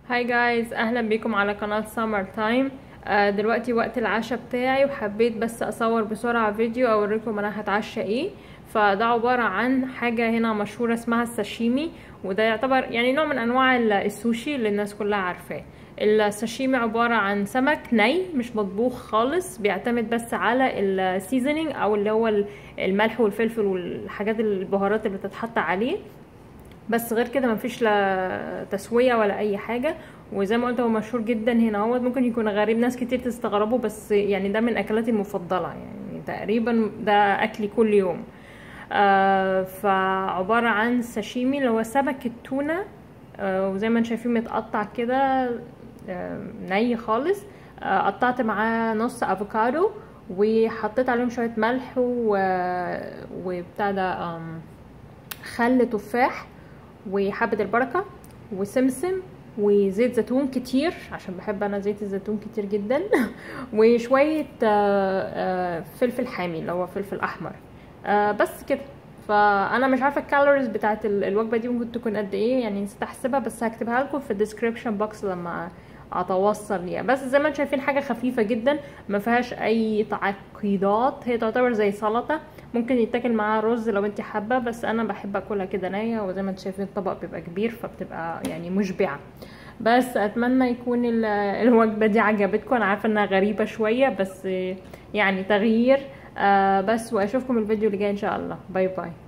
هاي جايز اهلا بيكم على قناة سمر تايم آه دلوقتي وقت العشاء بتاعي وحبيت بس اصور بسرعة فيديو اوريكم انا هتعشى ايه فده عبارة عن حاجة هنا مشهورة اسمها الساشيمي وده يعتبر يعني نوع من انواع السوشي اللي الناس كلها عارفاه الساشيمي عبارة عن سمك ني مش مطبوخ خالص بيعتمد بس على السيزنينج او اللي هو الملح والفلفل والحاجات البهارات اللي بتتحط عليه بس غير كده مفيش لا تسويه ولا اي حاجه وزي ما قلت هو مشهور جدا هنا هو ممكن يكون غريب ناس كتير تستغربه بس يعني ده من اكلاتي المفضله يعني تقريبا ده اكلي كل يوم آه فعباره عن ساشيمي اللي هو سمك التونه آه وزي ما انتم شايفين متقطع كده آه ني خالص آه قطعت معاه نص افوكادو وحطيت عليهم شويه ملح و... وبتاع ده خل تفاح وحبة البركة وسمسم وزيت زيتون كتير عشان بحب انا زيت الزيتون كتير جدا وشوية فلفل حامي اللي هو فلفل احمر بس كده فانا مش عارفه الكالوريز بتاعت الوجبه دي ممكن تكون قد ايه يعني نسيت احسبها بس هكتبها لكم في الديسكريبشن بوكس لما اتوصل ليها بس زي ما انتم شايفين حاجه خفيفه جدا ما فيهاش اي تعقيدات هي تعتبر زي سلطه ممكن يتاكل معاها رز لو انت حابه بس انا بحب اكلها كده نيه وزي ما انتم شايفين الطبق بيبقى كبير فبتبقى يعني مشبعه بس اتمنى يكون الوجبه دي عجبتكم انا عارفه انها غريبه شويه بس يعني تغيير آه بس واشوفكم الفيديو اللي جاي ان شاء الله باي باي